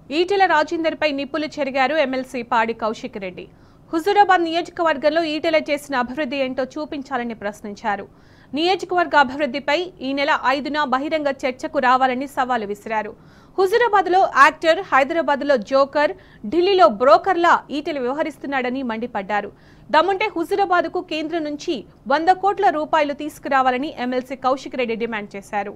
ఈటెల రాజేందర్ పై నిప్పులు చెరిగారు ఎమ్మెల్సీ పాడి కౌశిక్ రెడ్డి హుజూరాబాద్ నియోజకవర్గంలో ఈటెల చేసిన అభివృద్ధి ఏంటో చూపించాలని ప్రశ్నించారు నియోజకవర్గ అభివృద్ధిపై ఈ నెల ఐదున బహిరంగ చర్చకు రావాలని సవాలు విసిరారు హుజూరాబాద్ లో యాక్టర్ హైదరాబాద్ లో జోకర్ ఢిల్లీలో బ్రోకర్లా ఈటెలు వ్యవహరిస్తున్నాడని మండిపడ్డారు దమ్ముంటే హుజూరాబాద్ కు కేంద్రం నుంచి వంద కోట్ల రూపాయలు తీసుకురావాలని ఎమ్మెల్సీ కౌశిక్ రెడ్డి డిమాండ్ చేశారు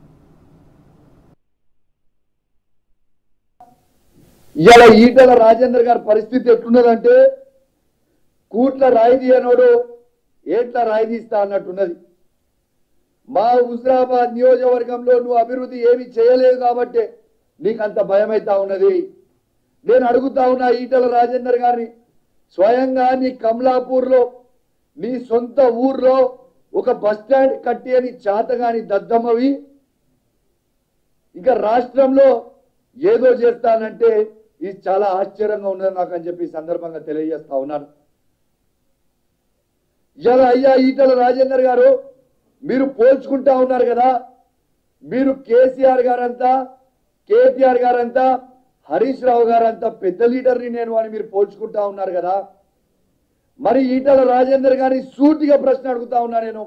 ఇవాళ ఈటల రాజేందర్ గారి పరిస్థితి ఎట్లున్నదంటే కూట్ల రాయి తీయనోడు ఏట్ల రాయి తీస్తా అన్నట్టున్నది మా హుజరాబాద్ నియోజకవర్గంలో నువ్వు అభివృద్ధి ఏమి చేయలేదు కాబట్టి నీకు అంత భయం అవుతా ఉన్నది నేను అడుగుతా ఉన్నా ఈటల రాజేందర్ గారిని స్వయంగా నీ కమలాపూర్లో నీ సొంత ఊర్లో ఒక బస్ స్టాండ్ కట్టి అని చాతగాని దద్దమ్మవి ఇంకా రాష్ట్రంలో ఏదో చేస్తానంటే ఇది చాలా ఆశ్చర్యంగా ఉన్నది నాకు అని చెప్పి ఈ సందర్భంగా తెలియజేస్తా ఉన్నాను ఇలా అయ్యా ఈటల రాజేందర్ గారు మీరు పోల్చుకుంటా ఉన్నారు కదా మీరు కేసీఆర్ గారంతా కేటీఆర్ గారంతా హరీష్ రావు గారంతా పెద్ద లీడర్ని నేను అని మీరు పోల్చుకుంటా ఉన్నారు కదా మరి ఈటల రాజేందర్ గారిని సూటిగా ప్రశ్న అడుగుతా ఉన్నా నేను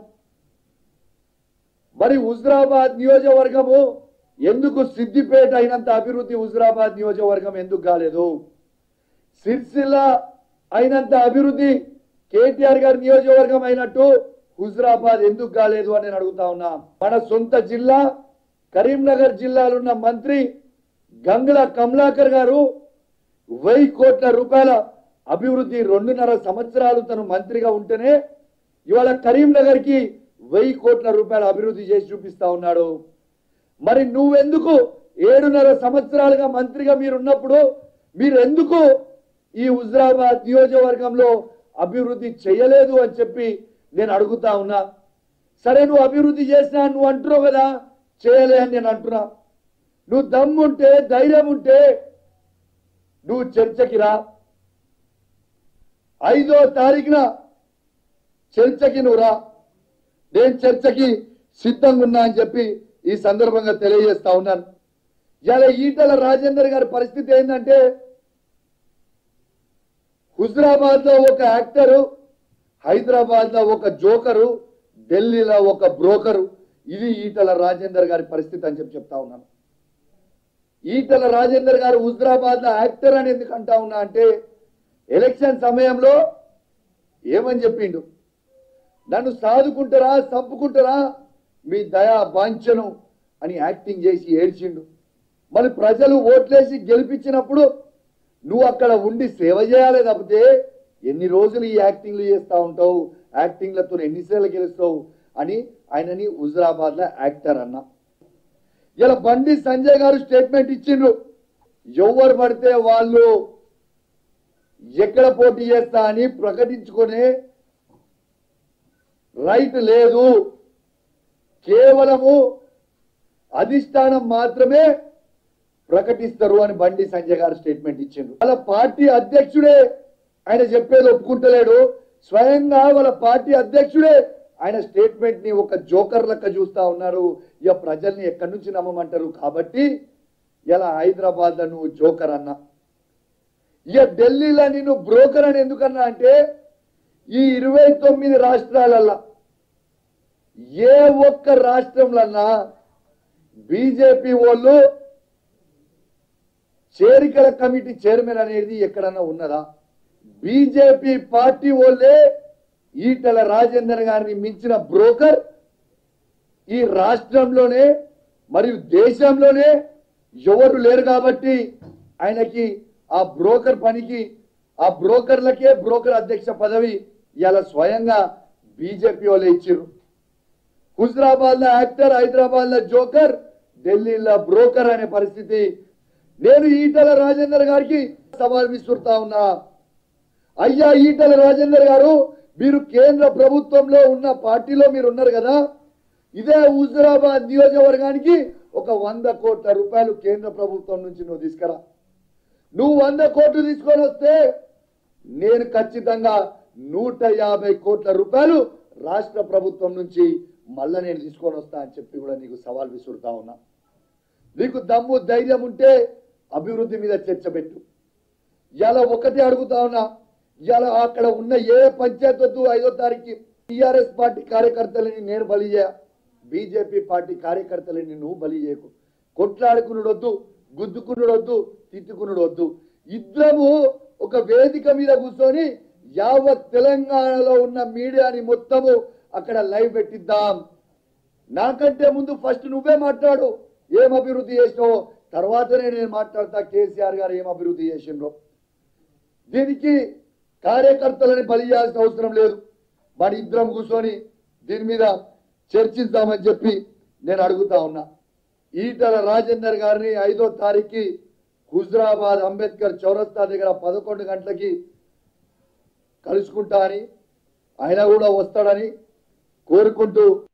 మరి హుజరాబాద్ నియోజకవర్గము ఎందుకు సిద్దిపేట అయినంత అభివృద్ధి హుజరాబాద్ నియోజకవర్గం ఎందుకు కాలేదు సిరిసిల్ల అయినంత అభివృద్ధి కేటీఆర్ గారి నియోజకవర్గం అయినట్టు హుజరాబాద్ ఎందుకు కాలేదు అని నేను అడుగుతా ఉన్నా మన సొంత జిల్లా కరీంనగర్ జిల్లాలో ఉన్న మంత్రి గంగుల కమలాకర్ గారు వెయ్యి కోట్ల రూపాయల అభివృద్ధి రెండున్నర సంవత్సరాలు తను మంత్రిగా ఉంటేనే ఇవాళ కరీంనగర్ కి వెయ్యి కోట్ల రూపాయల అభివృద్ధి చేసి చూపిస్తా ఉన్నాడు మరి నువ్వెందుకు ఏడున్నర సంవత్సరాలుగా మంత్రిగా మీరున్నప్పుడు మీరు ఎందుకు ఈ హుజరాబాద్ నియోజకవర్గంలో అభివృద్ధి చేయలేదు అని చెప్పి నేను అడుగుతా ఉన్నా సరే నువ్వు అభివృద్ధి చేసినా నువ్వు అంటున్నావు కదా చేయలే అని నేను అంటున్నా నువ్వు దమ్ముంటే ధైర్యం ఉంటే నువ్వు చర్చకి రా ఐదో తారీఖున చర్చకి నువ్వు రా నేను చర్చకి సిద్ధంగా ఉన్నా అని చెప్పి ఈ సందర్భంగా తెలియజేస్తా ఉన్నాను ఇలా ఈటల రాజేందర్ గారి పరిస్థితి ఏంటంటే హుజరాబాద్ లో ఒక యాక్టరు హైదరాబాద్ లో ఒక జోకరు ఢిల్లీలో ఒక బ్రోకరు ఇది ఈటల రాజేందర్ గారి పరిస్థితి అని చెప్పి చెప్తా ఉన్నాను ఈటల రాజేందర్ గారు హుజరాబాద్ లో యాక్టర్ అని ఎందుకు అంటా ఉన్నా అంటే ఎలక్షన్ సమయంలో ఏమని చెప్పిండు నన్ను సాదుకుంటారా చంపుకుంటారా మీ దయా బాంఛను అని యాక్టింగ్ చేసి ఏడ్చిండు మరి ప్రజలు ఓట్లేసి గెలిపించినప్పుడు నువ్వు అక్కడ ఉండి సేవ చేయాలి తప్పితే ఎన్ని రోజులు ఈ యాక్టింగ్లు చేస్తా ఉంటావు యాక్టింగ్లతో ఎన్నిసార్లు గెలుస్తావు అని ఆయనని హుజరాబాద్ లో యాక్టర్ అన్నా ఇలా బండి సంజయ్ గారు స్టేట్మెంట్ ఇచ్చిండ్రు ఎవరు పడితే వాళ్ళు ఎక్కడ పోటీ చేస్తా అని ప్రకటించుకునే రైట్ లేదు కేవలము అధిష్టానం మాత్రమే ప్రకటిస్తారు అని బండి సంజయ్ గారు స్టేట్మెంట్ ఇచ్చిండ్రు వాళ్ళ పార్టీ అధ్యక్షుడే ఆయన చెప్పేది ఒప్పుకుంటలేడు స్వయంగా వాళ్ళ పార్టీ అధ్యక్షుడే ఆయన స్టేట్మెంట్ ని ఒక జోకర్ లెక్క చూస్తా ఉన్నారు ఇక ప్రజల్ని ఎక్కడి నుంచి నమ్మమంటారు కాబట్టి ఇలా హైదరాబాద్ లో నువ్వు జోకర్ అన్నా ఇక ఢిల్లీలో నేను బ్రోకర్ అని ఎందుకన్నా అంటే ఈ ఇరవై తొమ్మిది రాష్ట్రాలల్లా ఏ ఒక్క రాష్ట్రంలన్నా బీజేపీ వాళ్ళు చేరికల కమిటీ చైర్మన్ అనేది ఎక్కడన్నా ఉన్నదా బీజేపీ పార్టీ వాళ్ళే ఈటల రాజేందర్ గారిని మించిన బ్రోకర్ ఈ రాష్ట్రంలోనే మరియు దేశంలోనే ఎవరు లేరు కాబట్టి ఆయనకి ఆ బ్రోకర్ పనికి ఆ బ్రోకర్లకే బ్రోకర్ అధ్యక్ష పదవి ఇలా స్వయంగా బీజేపీ వాళ్ళే ఇచ్చారు హుజరాబాద్ లో యాక్టర్ హైదరాబాద్ లో జోకర్ ఢిల్లీలో బ్రోకర్ అనే పరిస్థితి నేను ఈటల రాజేందర్ గారికి సవాల్ విసురుతా ఉన్నా అయ్యా ఈటల రాజేందర్ గారు మీరు కేంద్ర ప్రభుత్వంలో ఉన్న పార్టీలో మీరు ఉన్నారు కదా ఇదే హుజరాబాద్ నియోజకవర్గానికి ఒక వంద కోట్ల రూపాయలు కేంద్ర ప్రభుత్వం నుంచి నువ్వు తీసుకురా నువ్వు వంద కోట్లు తీసుకొని వస్తే నేను ఖచ్చితంగా నూట యాభై కోట్ల రూపాయలు రాష్ట్ర ప్రభుత్వం నుంచి మళ్ళా నేను తీసుకొని వస్తా అని చెప్పి కూడా నీకు సవాల్ విసురుతా ఉన్నా నీకు దమ్ము ధైర్యం ఉంటే అభివృద్ధి మీద చర్చ పెట్టు ఇలా ఒకటి అడుగుతా ఉన్నా ఇలా అక్కడ ఉన్న ఏ పంచాయతీ వద్దు ఐదో తారీఖు టిఆర్ఎస్ పార్టీ కార్యకర్తలని నేను బలి చేయ బీజేపీ పార్టీ కార్యకర్తలని నువ్వు బలి చేయకు కొట్లాడుకునుడు వద్దు గుద్దుకునుడు వద్దు తిట్టుకునుడు వద్దు ఇద్దరము ఒక వేదిక మీద కూర్చొని యావత్ తెలంగాణలో ఉన్న మీడియాని మొత్తము అక్కడ లైవ్ పెట్టిద్దాం నాకంటే ముందు ఫస్ట్ నువ్వే మాట్లాడు ఏం అభివృద్ధి చేసినావో తర్వాతనే నేను మాట్లాడతా కేసీఆర్ గారు ఏం అభివృద్ధి చేసిండ్రో దీనికి కార్యకర్తలని బలి చేయాల్సిన అవసరం లేదు మన ఇద్దరం కూర్చొని దీని మీద చర్చిద్దామని చెప్పి నేను అడుగుతా ఉన్నా ఈటల రాజేందర్ గారిని ఐదో తారీఖు హుజరాబాద్ అంబేద్కర్ చౌరస్తా దగ్గర పదకొండు గంటలకి కలుసుకుంటా అని ఆయన కూడా వస్తాడని కోరుకుంటూ